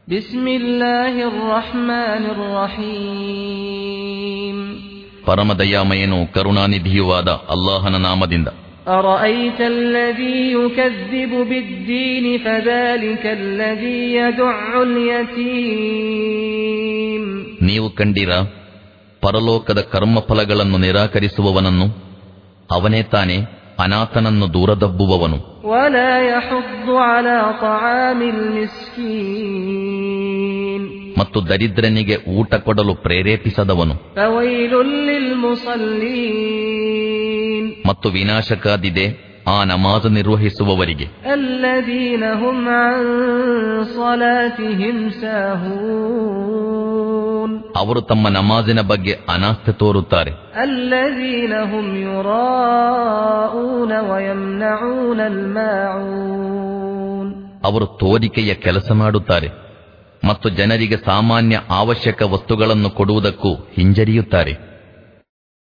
بسم الله الرحمن الرحيم ಪರಮದಯಾಮಯನು ಕರುಣಾನಿಧಿಯೂ ಆದ ಅಲ್ಲಾಹನ ನಾಮದಿಂದ أرأيت الذي يكذب بالدين فذلك الذي يدع اليتيم ನೀವು ಕಂಡಿರ ಪರಲೋಕದ ಕರ್ಮಫಲಗಳನ್ನು ನಿರಾಕರಿಸುವವನನ್ನು ಅವನೇ ತಾನೇ ಅನಾಥನನ್ನು ದೂರದಬ್ಬುವವನು ولا يحض على طعام المسكين ಮತ್ತು ದರಿದ್ರನಿಗೆ ಊಟ ಕೊಡಲು ಪ್ರೇರೇಪಿಸದವನು فويل للمصلين ಮತ್ತು ವಿನಾಶಕಾದಿದೆ ಆ ನಮಾಜ್ ನಿರ್ವಹಿಸುವವರಿಗೆ الذين هم عن صلاتهم ساهون ಅವರು ತಮ್ಮ ನಮಾಜಿನ ಬಗ್ಗೆ ಅನಾಸ್ಥೆ ತೋರುತ್ತಾರೆ الذين هم يراءون ويمنعون الماعون ಅವರು ತೋರಿಕೆಯ ಕೆಲಸ ಮಾಡುತ್ತಾರೆ ಮತ್ತು ಜನರಿಗೆ ಸಾಮಾನ್ಯ ಅವಶ್ಯಕ ವಸ್ತುಗಳನ್ನು ಕೊಡುವುದಕ್ಕೂ ಹಿಂಜರಿಯುತ್ತಾರೆ